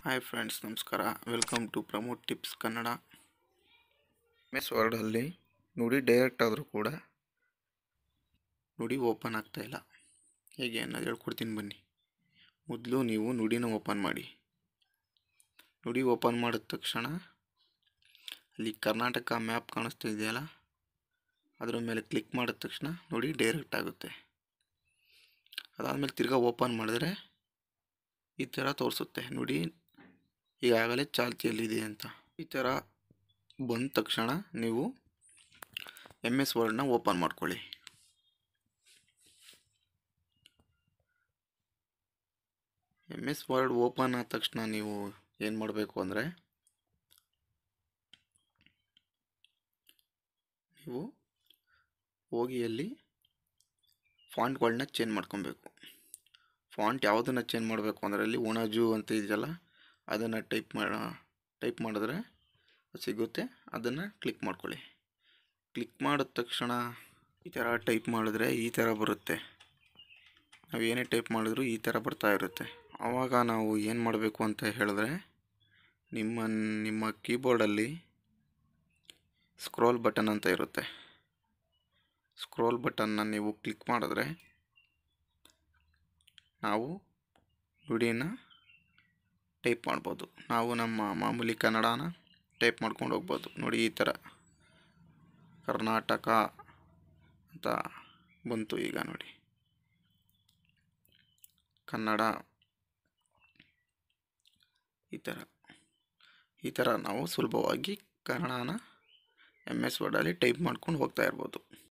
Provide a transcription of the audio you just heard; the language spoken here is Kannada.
ಹಾಯ್ ಫ್ರೆಂಡ್ಸ್ ನಮಸ್ಕಾರ welcome to promote tips Kannada MS ವರ್ಡಲ್ಲಿ ನುಡಿ ಡೈರೆಕ್ಟ್ ಆದರೂ ಕೂಡ ನುಡಿ ಓಪನ್ ಆಗ್ತಾ ಇಲ್ಲ ಹೇಗೆ ಅನ್ನೋದು ಹೇಳ್ಕೊಡ್ತೀನಿ ಬನ್ನಿ ಮೊದಲು ನೀವು ನುಡಿನ ಓಪನ್ ಮಾಡಿ ನುಡಿ ಓಪನ್ ಮಾಡಿದ ತಕ್ಷಣ ಅಲ್ಲಿ ಕರ್ನಾಟಕ ಮ್ಯಾಪ್ ಕಾಣಿಸ್ತಾ ಇದೆಯಲ್ಲ ಅದರ ಮೇಲೆ ಕ್ಲಿಕ್ ಮಾಡಿದ ತಕ್ಷಣ ನುಡಿ ಡೈರೆಕ್ಟ್ ಆಗುತ್ತೆ ಅದಾದಮೇಲೆ ತಿರ್ಗಾ ಓಪನ್ ಮಾಡಿದ್ರೆ ಈ ಥರ ತೋರಿಸುತ್ತೆ ನುಡಿ ಈಗಾಗಲೇ ಚಾಲ್ತಿಯಲ್ಲಿದೆ ಅಂತ ಈ ಥರ ಬಂದ ತಕ್ಷಣ ನೀವು ಎಮ್ ಎಸ್ ವರ್ಡ್ನ ಓಪನ್ ಮಾಡ್ಕೊಳ್ಳಿ ಎಮ್ ಎಸ್ ವರ್ಡ್ ಓಪನ್ ಆದ ತಕ್ಷಣ ನೀವು ಏನು ಮಾಡಬೇಕು ಅಂದರೆ ನೀವು ಹೋಗಿ ಅಲ್ಲಿ ಫಾಂಟ್ಗಳನ್ನ ಚೇಂಜ್ ಮಾಡ್ಕೊಬೇಕು ಫಾಂಟ್ ಯಾವುದನ್ನು ಚೇಂಜ್ ಮಾಡಬೇಕು ಅಂದರೆ ಅಲ್ಲಿ ಒಣಜು ಅಂತ ಇದೆಯಲ್ಲ ಅದನ್ನು ಟೈಪ್ ಮಾಡ ಟೈಪ್ ಮಾಡಿದ್ರೆ ಸಿಗುತ್ತೆ ಅದನ್ನು ಕ್ಲಿಕ್ ಮಾಡ್ಕೊಳ್ಳಿ ಕ್ಲಿಕ್ ಮಾಡಿದ ತಕ್ಷಣ ಈ ಥರ ಟೈಪ್ ಮಾಡಿದ್ರೆ ಈ ಥರ ಬರುತ್ತೆ ನಾವು ಏನೇ ಟೈಪ್ ಮಾಡಿದ್ರು ಈ ಥರ ಬರ್ತಾ ಇರುತ್ತೆ ಆವಾಗ ನಾವು ಏನು ಮಾಡಬೇಕು ಅಂತ ಹೇಳಿದ್ರೆ ನಿಮ್ಮ ನಿಮ್ಮ ಕೀಬೋರ್ಡಲ್ಲಿ ಸ್ಕ್ರೋಲ್ ಬಟನ್ ಅಂತ ಇರುತ್ತೆ ಸ್ಕ್ರೋಲ್ ಬಟನ್ನ ನೀವು ಕ್ಲಿಕ್ ಮಾಡಿದ್ರೆ ನಾವು ನುಡಿನ ಟೈಪ್ ಮಾಡ್ಬೋದು ನಾವು ನಮ್ಮ ಮಾಮೂಲಿ ಕನ್ನಡನ ಟೈಪ್ ಮಾಡ್ಕೊಂಡು ಹೋಗ್ಬೋದು ನೋಡಿ ಈ ಥರ ಕರ್ನಾಟಕ ಅಂತ ಬಂತು ಈಗ ನೋಡಿ ಕನ್ನಡ ಈ ಥರ ಈ ಥರ ನಾವು ಸುಲಭವಾಗಿ ಕನ್ನಡನ ಎಮ್ ಎಸ್ ವರ್ಡಲ್ಲಿ ಟೈಪ್ ಮಾಡ್ಕೊಂಡು ಹೋಗ್ತಾ ಇರ್ಬೋದು